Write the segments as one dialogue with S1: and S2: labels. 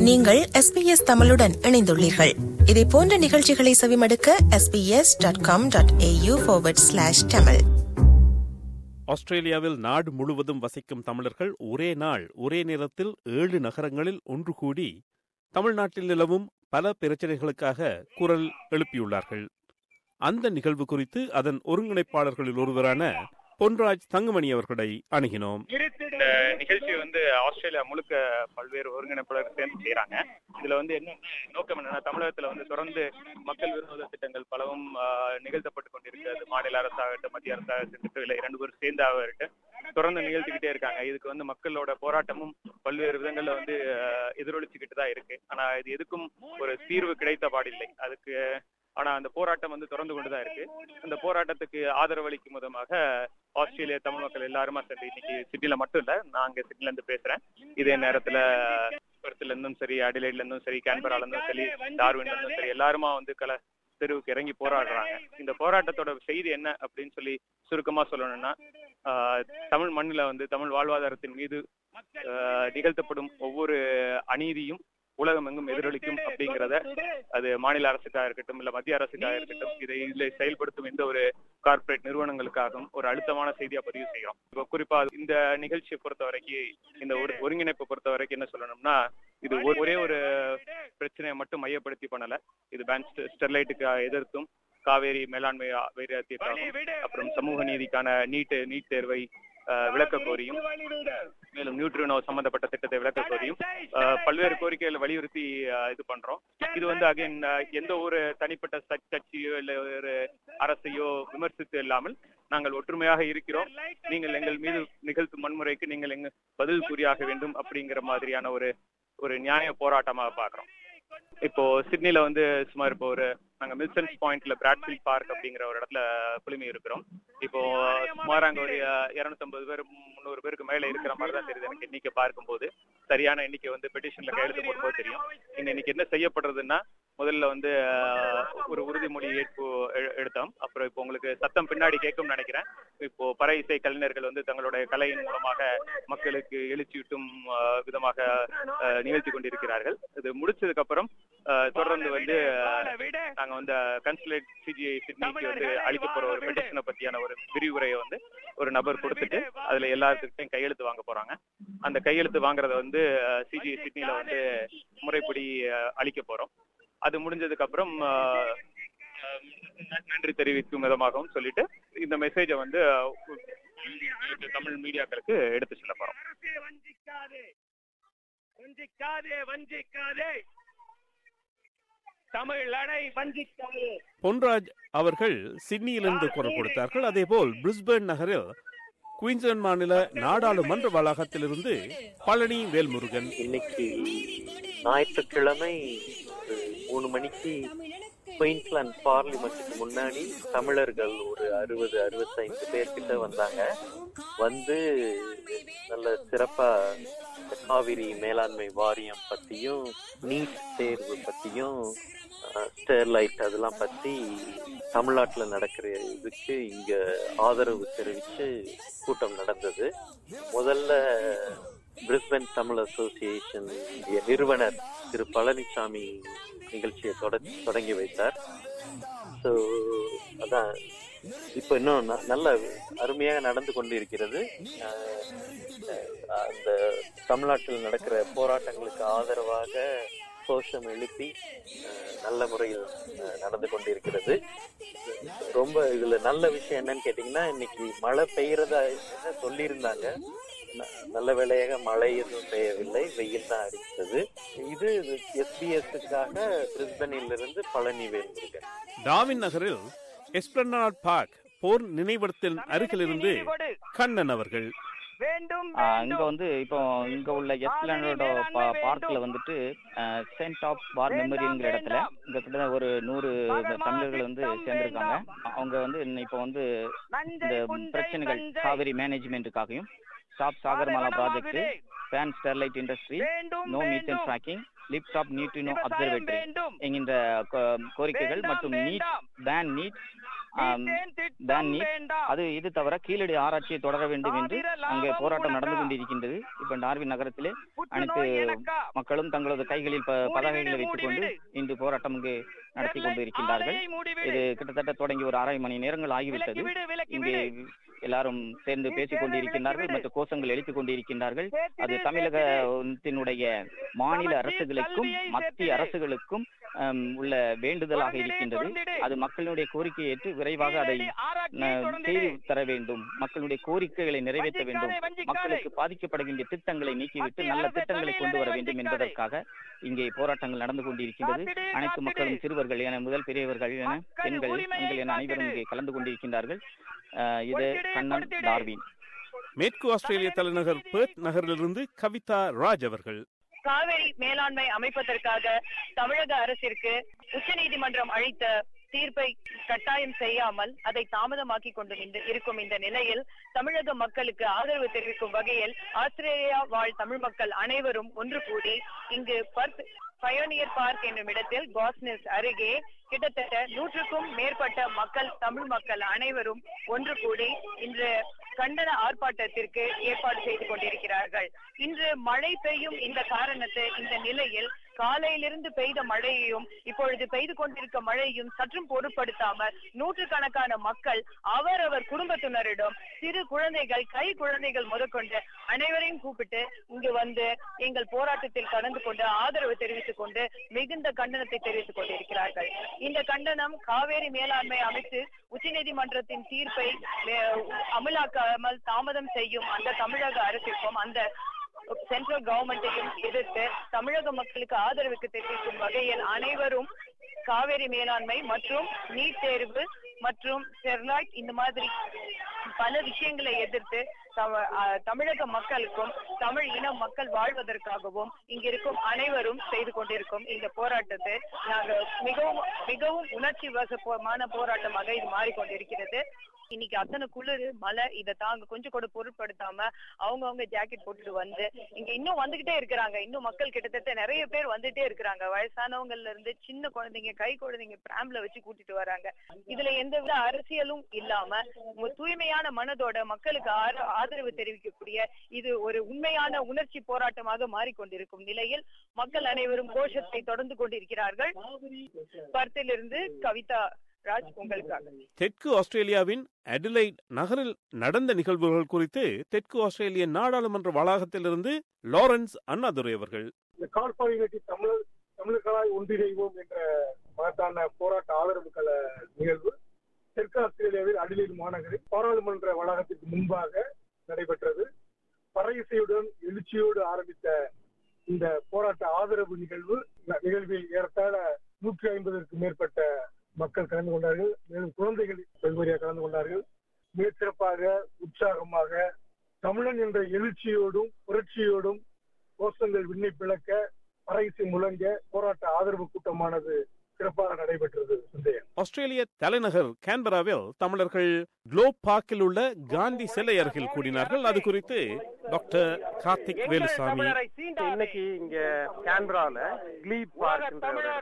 S1: நீங்கள் எஸ்பிஎஸ் தமிழுடன் இணைந்துள்ளீர்கள் இதே போன்ற நிகழ்ச்சிகளை செவிமடுக்க SBS dot com dot AU slash Tamil
S2: ஆஸ்திரேலியாவில் நாடு முழுவதும் வசிக்கும் தமிழர்கள் ஒரே நாள் ஒரே நேரத்தில் ஏழு நகரங்களில் ஒன்று கூடி தமிழ்நாட்டில் நிலவும் பல பிரச்சனைகளுக்காக குரல் எழுப்பியுள்ளார்கள் அந்த நிகழ்வு குறித்து அதன் ஒருங்கிணைப்பாளர்களில் ஒருவரான பொன்ராஜ் தங்கமணி அவர்களை அணுகினோம்
S3: இந்த நிகழ்ச்சி வந்து ஆஸ்திரேலியா முழுக்க பல்வேறு ஒருங்கிணைப்பாளர் சேர்ந்து செய்யறாங்க இதுல வந்து என்ன நோக்கம் என்னன்னா தமிழகத்துல வந்து தொடர்ந்து மக்கள் விரோத திட்டங்கள் பலவும் ஆஹ், நிகழ்த்தப்பட்டு கொண்டிருக்கிறது மாநில அரசாகட்டும் மத்திய அரசாகட்டும் இல்லை இரண்டு பேரும் சேர்ந்தாகட்டும் தொடர்ந்து நிகழ்த்திக்கிட்டே இருக்காங்க இதுக்கு வந்து மக்களோட போராட்டமும் பல்வேறு விதங்கள்ல வந்து ஆஹ், எதிரொலிச்சுக்கிட்டு தான் இருக்கு ஆனா இது எதுக்கும் ஒரு தீர்வு கிடைத்த பாடில்லை அதுக்கு ஆனா அந்த போராட்டம் வந்து தொடர்ந்து கொண்டுதான் இருக்கு அந்த போராட்டத்துக்கு ஆதரவளிக்கும் விதமாக ஆஸ்திரேலியா தமிழ் மக்கள் எல்லாருமா சேர்ந்து இன்னைக்கு சிட்டில மட்டும் இல்ல நான் அங்க சிட்டில இருந்து பேசுறேன் இதே நேரத்துல பெர்த்ல இருந்தும் சரி அடிலைட்ல இருந்தும் சரி கேன்பரால இருந்தும் சரி டார்வின்ல இருந்தும் சரி எல்லாருமா வந்து கல தெருவுக்கு இறங்கி போராடுறாங்க இந்த போராட்டத்தோட செய்தி என்ன அப்படின்னு சொல்லி சுருக்கமா சொல்லணும்னா ஆஹ், தமிழ் மண்ணில வந்து தமிழ் வாழ்வாதாரத்தின் மீது ஆஹ், நிகழ்த்தப்படும் ஒவ்வொரு அநீதியும் உலகம் எங்கும் எதிரொலிக்கும் அப்படிங்கிறத அது மாநில அரசுக்காக இருக்கட்டும் இல்ல மத்திய அரசுக்காக இருக்கட்டும் இதை இதுல செயல்படுத்தும் எந்த ஒரு கார்ப்பரேட் நிறுவனங்களுக்காகவும் ஒரு அழுத்தமான செய்தியா பதிவு செய்யறோம் இப்போ குறிப்பா இந்த நிகழ்ச்சியை பொறுத்த வரைக்கும் இந்த ஒரு ஒருங்கிணைப்பை பொறுத்த வரைக்கும் என்ன சொல்லணும்னா இது ஒரு- ஒரே ஒரு பிரச்சனையை மட்டும் மையப்படுத்தி பண்ணல இது பேன் ஸ்டெர்லைட்டுக்கு எதிர்த்தும் காவேரி மேலாண்மை வைராத்தியக்காகவும் அப்புறம் சமூக நீதிக்கான நீட் நீட் தேர்வை அஹ், விளக்க கோரியும் மேலும் நியூட்ரினோ சம்பந்தப்பட்ட திட்டத்தை விளக்க கோரியும் அஹ், பல்வேறு கோரிக்கைகளை வலியுறுத்தி அஹ், இது பண்றோம் இது வந்து அகைன் எந்த ஒரு தனிப்பட்ட ச- கட்சியோ இல்ல ஒரு அரசையோ விமர்சித்து இல்லாமல் நாங்கள் ஒற்றுமையாக இருக்கிறோம் நீங்கள் எங்கள் மீது நிகழ்த்தும் வன்முறைக்கு நீங்கள் எங்க பதில் கூறியாக வேண்டும் அப்படிங்கிற மாதிரியான ஒரு ஒரு நியாய போராட்டமாக பாக்குறோம் இப்போ சிட்னில வந்து சுமார் இப்போ ஒரு நாங்க மில்சன்ஸ் பாயிண்ட்ல பிராட்ஃபீல்ட் பார்க் அப்படிங்கிற ஒரு இடத்துல குழுமி இருக்கிறோம் இப்போ சுமார் அங்க ஒரு இருநூத்தம்பது பேர் முந்நூறு பேருக்கு மேல இருக்கிற மாதிரி தான் தெரியுது எனக்கு எண்ணிக்கை பார்க்கும்போது சரியான எண்ணிக்கை வந்து பெட்டிஷன்ல கையெழுத்து போடும்போது தெரியும் இங்க இன்னைக்கு என்ன செய்யப்படுறதுன்னா முதல்ல வந்து அஹ், ஒரு உறுதிமொழி ஏற்பு எ- எடுத்தோம் அப்புறம் இப்போ உங்களுக்கு சத்தம் பின்னாடி கேட்கும்னு நினைக்கிறேன் இப்போ பறை இசை கலைஞர்கள் வந்து தங்களுடைய கலையின் மூலமாக மக்களுக்கு எழுச்சியூட்டும் அஹ், விதமாக அஹ், நிகழ்த்தி கொண்டிருக்கிறார்கள் இது முடிச்சதுக்கு அப்புறம் அஹ், தொடர்ந்து வந்து அஹ், நாங்க வந்து கன்சுலேட் சிஜிஐ சிட்னிக்கு வந்து அளிக்க போற ஒரு பெட்டிஷனை பத்தியான ஒரு விரிவுரையை வந்து ஒரு நபர் கொடுத்துட்டு அதுல எல்லாத்துக்கிட்டையும் கையெழுத்து வாங்க போறாங்க அந்த கையெழுத்து வாங்குறத வந்து சிஜிஐ சிட்னில வந்து முறைப்படி அஹ், அளிக்க போறோம் அது முடிஞ்சதுக்கு அப்புறம் அஹ், அஹ், ந- நன்றி தெரிவிக்கும் விதமாகவும் சொல்லிட்டு இந்த மெசேஜை வந்து அஹ், தமிழ் மீடியாக்களுக்கு எடுத்து செல்ல போறோம்
S4: வஞ்சிக்காதே வஞ்சிக்காதே வஞ்சிக்காதே தமிழனை வஞ்சிக்காதே
S2: பொன்ராஜ் அவர்கள் சிட்னியிலிருந்து குரல் கொடுத்தார்கள் அதேபோல் பிரிஸ்பேன் நகரில் குயின்ஸ்லாந்து மாநில நாடாளுமன்ற வளாகத்திலிருந்து பழனி வேல்முருகன்
S5: இன்னைக்கு ஞாயிற்றுக்கிழமை ஒரு மூணு மணிக்கு குயின்ஸ்லாந்து பார்லிமெண்ட்டுக்கு முன்னாடி தமிழர்கள் ஒரு அறுபது அறுபத்தைந்து பேர்கிட்ட வந்தாங்க வந்து நல்ல சிறப்பா இந்த காவிரி மேலாண்மை வாரியம் பத்தியும் நீட் தேர்வு பத்தியும் ஸ்டெர்லைட் அதெல்லாம் பத்தி தமிழ்நாட்டுல நடக்கிற இதுக்கு இங்க ஆதரவு தெரிவிச்சு கூட்டம் நடந்தது முதல்ல பிரிஸ்பன் தமிழ் அசோசியேஷன் நிறுவனர் திரு பழனிசாமி நிகழ்ச்சியை தொட- தொடங்கி வைத்தார் ஸோ அதான் இப்போ இன்னும் ந- நல்ல அருமையாக நடந்து கொண்டிருக்கிறது அஹ், அஹ், அந்த தமிழ்நாட்டில் நடக்கிற போராட்டங்களுக்கு ஆதரவாக கோஷம் எழுப்பி அஹ், நல்ல முறையில் அஹ், நடந்து கொண்டிருக்கிறது ரொம்ப இதுல நல்ல விஷயம் என்னன்னு கேட்டீங்கன்னா இன்னைக்கு மழை பெய்யறதா என்ன சொல்லியிருந்தாங்க ந- நல்ல வேளையாக மழை எதுவும் பெய்யவில்லை வெயில் தான் அடித்தது இது எஸ்பிஎஸ்க்காக பிரிஸ்பனில் இருந்து பழனி வேல்முருகன்
S2: டாவின் நகரில் எஸ்பிளனாட் பார்க் போர் நினைவிடத்தின் அருகிலிருந்து கண்ணன் அவர்கள்
S4: வேண்டும்
S6: ஆ, இங்க வந்து இப்போ இங்க உள்ள எஸ்பிளானோட பார்க்ல வந்துட்டு சென்ட் ஆஃப் வார் மெமரியல்ங்கிற இடத்துல இங்க கிட்ட ஒரு நூறு தமிழர்கள் வந்து சேர்ந்திருக்காங்க அவங்க வந்து இன்னும் இப்போ வந்து இந்த பிரச்சனைகள் காவிரி மேனேஜ்மெண்ட்டுக்காகவும் stop Sagarmala project ban Sterlite industry no methane tracking lift off neutrino observatory என்கின்ற கோ- கோரிக்கைகள் மற்றும் நீட் பேன் நீட் ஆம், பேன் நீட் அது இது தவிர கீழடி ஆராய்ச்சியை தொடர வேண்டும் என்று அங்கே போராட்டம் நடந்து கொண்டிருக்கின்றது இப்ப டார்வின் நகரத்திலே அனைத்து மக்களும் தங்களது கைகளில் ப- பதாகைகளை வைத்துக் கொண்டு இன்று போராட்டம் இங்கு நடத்தி கொண்டு இருக்கின்றார்கள் இது கிட்டத்தட்ட தொடங்கி ஒரு அரை மணி நேரங்கள் ஆகிவிட்டது இங்கே எல்லாரும் சேர்ந்து பேசிக் கொண்டிருக்கின்றார்கள் மற்றும் கோஷங்கள் எழுப்பிக் கொண்டிருக்கின்றார்கள் அது தமிழகத்தினுடைய மாநில அரசுகளுக்கும் மத்திய அரசுகளுக்கும் ஆம், உள்ள வேண்டுதலாக இருக்கின்றது அது மக்களுடைய கோரிக்கையை ஏற்று விரைவாக அதை ந- செய்து தர வேண்டும் மக்களுடைய கோரிக்கைகளை நிறைவேற்ற வேண்டும் மக்களுக்கு பாதிக்கப்படுகின்ற திட்டங்களை நீக்கிவிட்டு நல்ல திட்டங்களை கொண்டு வர வேண்டும் என்பதற்காக இங்கே போராட்டங்கள் நடந்து கொண்டிருக்கின்றது அனைத்து மக்களும் சிறுவர்கள் என முதல் பெரியவர்கள் என பெண்கள் பெண்கள் என அனைவரும் இங்கே கலந்து கொண்டிருக்கின்றார்கள் அஹ், இது கண்ணன் டார்வின்
S2: மேற்கு ஆஸ்திரேலிய தலைநகர் பெர்த் நகரிலிருந்து கவிதா ராஜ் அவர்கள்
S7: காவிரி மேலாண்மை அமைப்பதற்காக தமிழக அரசிற்கு உச்சநீதிமன்றம் அளித்த தீர்ப்பை கட்டாயம் செய்யாமல் அதை தாமதமாக்கி கொண்டு இந்த- இருக்கும் இந்த நிலையில் தமிழக மக்களுக்கு ஆதரவு தெரிவிக்கும் வகையில் ஆஸ்திரேலியா வாழ் தமிழ் மக்கள் அனைவரும் ஒன்று கூடி இங்கு பர்த் பயோனியர் பார்க் என்னும் இடத்தில் காஸ்னிஸ் அருகே கிட்டத்தட்ட நூற்றுக்கும் மேற்பட்ட மக்கள் தமிழ் மக்கள் அனைவரும் ஒன்று கூடி இன்று கண்டன ஆர்ப்பாட்டத்திற்கு ஏற்பாடு செய்து கொண்டிருக்கிறார்கள் இன்று மழை பெய்யும் இந்த காரணத்தை இந்த நிலையில் காலையிலிருந்து பெய்த மழையையும் இப்பொழுது பெய்து கொண்டிருக்க மழையும் சற்றும் பொருட்படுத்தாமல் நூற்றுக்கணக்கான மக்கள் அவரவர் குடும்பத்தினரிடம் சிறு குழந்தைகள் கை குழந்தைகள் முதற்கொண்டு அனைவரையும் கூப்பிட்டு இங்கு வந்து எங்கள் போராட்டத்தில் கலந்து கொண்டு ஆதரவு தெரிவித்துக் கொண்டு மிகுந்த கண்டனத்தை தெரிவித்துக் கொண்டிருக்கிறார்கள் இந்த கண்டனம் காவேரி மேலாண்மை அமைத்து உச்சநீதிமன்றத்தின் தீர்ப்பை அஹ், அமலாக்காமல் தாமதம் செய்யும் அந்த தமிழக அரசிற்கும் அந்த சென்ட்ரல் கவர்மெண்ட்டையும் எதிர்த்து தமிழக மக்களுக்கு ஆதரவுக்கு தெரிவிக்கும் வகையில் அனைவரும் காவேரி மேலாண்மை மற்றும் நீட் தேர்வு மற்றும் ஸ்டெர்லைட் இந்த மாதிரி பல விஷயங்களை எதிர்த்து தம- அஹ், தமிழக மக்களுக்கும் தமிழ் இன மக்கள் வாழ்வதற்காகவும் இங்கிருக்கும் அனைவரும் செய்து கொண்டிருக்கும் இந்த போராட்டத்தை நாங்க மிகவும் மிகவும் உணர்ச்சி வசமான போராட்டமாக இது மாறிக்கொண்டிருக்கிறது இன்னைக்கு அத்தனை குளிர் மழை இதை தாங்க கொஞ்சம் கூட பொருட்படுத்தாம அவங்கவங்க ஜாக்கெட் போட்டுட்டு வந்து இங்க இன்னும் வந்துகிட்டே இருக்கிறாங்க இன்னும் மக்கள் கிட்டத்தட்ட நிறைய பேர் வந்துட்டே இருக்கிறாங்க வயசானவங்கல இருந்து சின்ன குழந்தைங்க கை குழந்தைங்க பிராம்ல வச்சு கூட்டிட்டு வராங்க இதுல எந்தவித அரசியலும் இல்லாம ஒரு தூய்மையான மனதோட மக்களுக்கு ஆர- ஆதரவு தெரிவிக்கக்கூடிய இது ஒரு உண்மையான உணர்ச்சி போராட்டமாக மாறிக்கொண்டிருக்கும் நிலையில் மக்கள் அனைவரும் கோஷத்தை தொடர்ந்து கொண்டிருக்கிறார்கள் பர்த்திலிருந்து கவிதா ராஜ் உங்களுக்காக
S2: தெற்கு ஆஸ்திரேலியாவின் அடிலைட் நகரில் நடந்த நிகழ்வுகள் குறித்து தெற்கு ஆஸ்திரேலிய நாடாளுமன்ற வளாகத்திலிருந்து லாரன்ஸ் அண்ணாதுரை அவர்கள்
S8: இந்த கார்பாரினட்டி தமிழர் தமிழர்களாய் ஒன்றிணைவோம் என்ற மகத்தான போராட்ட ஆதரவு கள நிகழ்வு தெற்கு ஆஸ்திரேலியாவில் அடிலைட் மாநகரில் பாராளுமன்ற வளாகத்திற்கு முன்பாக நடைபெற்றது பறையிசையுடன் எழுச்சியோடு ஆரம்பித்த இந்த போராட்ட ஆதரவு நிகழ்வு ந- நிகழ்வில் ஏறத்தாழ நூற்றி ஐம்பதற்கு மேற்பட்ட மக்கள் கலந்து கொண்டார்கள் மேலும் குழந்தைகள் வெகுமதியாக கலந்து கொண்டார்கள் மிகச் சிறப்பாக உற்சாகமாக தமிழன் என்ற எழுச்சியோடும் புரட்சியோடும் கோஷங்கள் விண்ணை பிளக்க பறையிசை முழங்க போராட்ட ஆதரவு கூட்டமானது சிறப்பாக நடைபெற்றது சந்தேகம்
S2: ஆஸ்திரேலிய தலைநகர் கேன்பராவில் தமிழர்கள் குளோப் பார்க்கில் உள்ள காந்தி சிலை அருகில் கூடினார்கள் அது குறித்து டாக்டர் கார்த்திக் வேலுசாமி
S9: இன்னைக்கு இங்க கேன்பரால கிளீப் பார்க்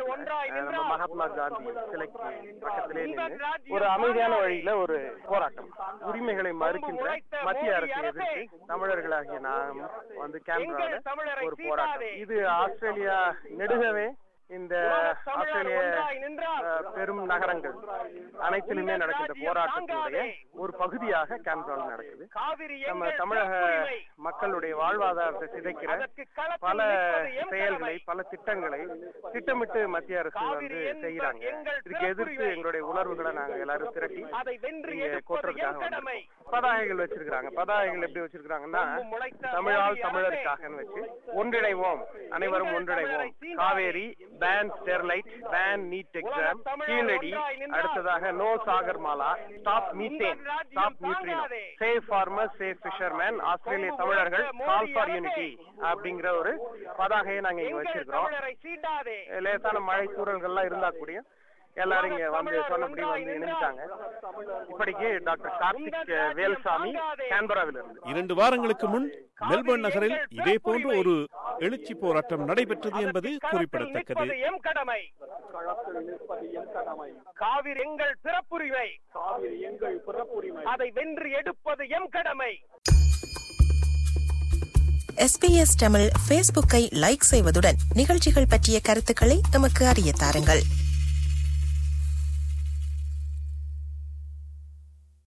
S9: நம்ம மகாத்மா காந்தி சிலைக்கு பக்கத்திலே நின்னு ஒரு அமைதியான வழியில ஒரு போராட்டம் உரிமைகளை மறுக்கின்ற மத்திய அரசை எதிர்த்து தமிழர்களாகிய நாம் வந்து கேன்பரால ஒரு போராட்டம் இது ஆஸ்திரேலியா நெடுகவே இந்த ஆஸ்திரேலிய அஹ், பெரும் நகரங்கள் அனைத்திலுமே நடக்கின்ற போராட்டத்தினுடைய ஒரு பகுதியாக கேன்பரால நடக்குது நம்ம தமிழக மக்களுடைய வாழ்வாதாரத்தை சிதைக்கிற பல செயல்களை பல திட்டங்களை திட்டமிட்டு மத்திய அரசு வந்து செய்யறாங்க இதுக்கு எதிர்த்து எங்களுடைய உணர்வுகளை நாங்க எல்லாரும் திரட்டி இங்க கொட்டுறதுக்காக வந்திருக்கோம். பதாகைகள் வச்சிருக்காங்க பதாகைகள் எப்படி வச்சிருக்காங்கன்னா தமிழால் தமிழருக்காகன்னு வச்சு ஒன்றிணைவோம் அனைவரும் ஒன்றிணைவோம் Kaveri ban Sterlite ban NEET exam Keezhadi அடுத்ததாக no Sagarmala stop methane stop neutrino safe farmer safe fisherman ஆஸ்திரேலிய தமிழர்கள் கால் ஃபார் யூனிட்டி அப்படிங்கிற ஒரு பதாகையை நாங்க இங்க வச்சிருக்கிறோம் லேசான மழை தூறல்கள்லாம் இருந்தா கூடயும் எல்லாரும் இங்க வந்து சொன்னபடி வந்து இணைஞ்சிட்டாங்க இப்படிக்கு டாக்டர் கார்த்திக் வேல்சாமி கேன்பராவில் இருந்து
S2: இரண்டு வாரங்களுக்கு முன் மெல்பர்ன் நகரில் இதே போன்ற ஒரு எழுச்சி போராட்டம் நடைபெற்றது என்பது குறிப்பிடத்தக்கது
S4: நிற்பது எம் கடமை காவிரி எங்கள் பிறப்புரிமை எங்கள் பிறப்புரிமை அதை வென்று எடுப்பது எம் கடமை
S1: எஸ்பிஎஸ் தமிழ் ஃபேஸ்புக்கை லைக் செய்வதுடன் நிகழ்ச்சிகள் பற்றிய கருத்துக்களை எமக்கு அறிய தாருங்கள்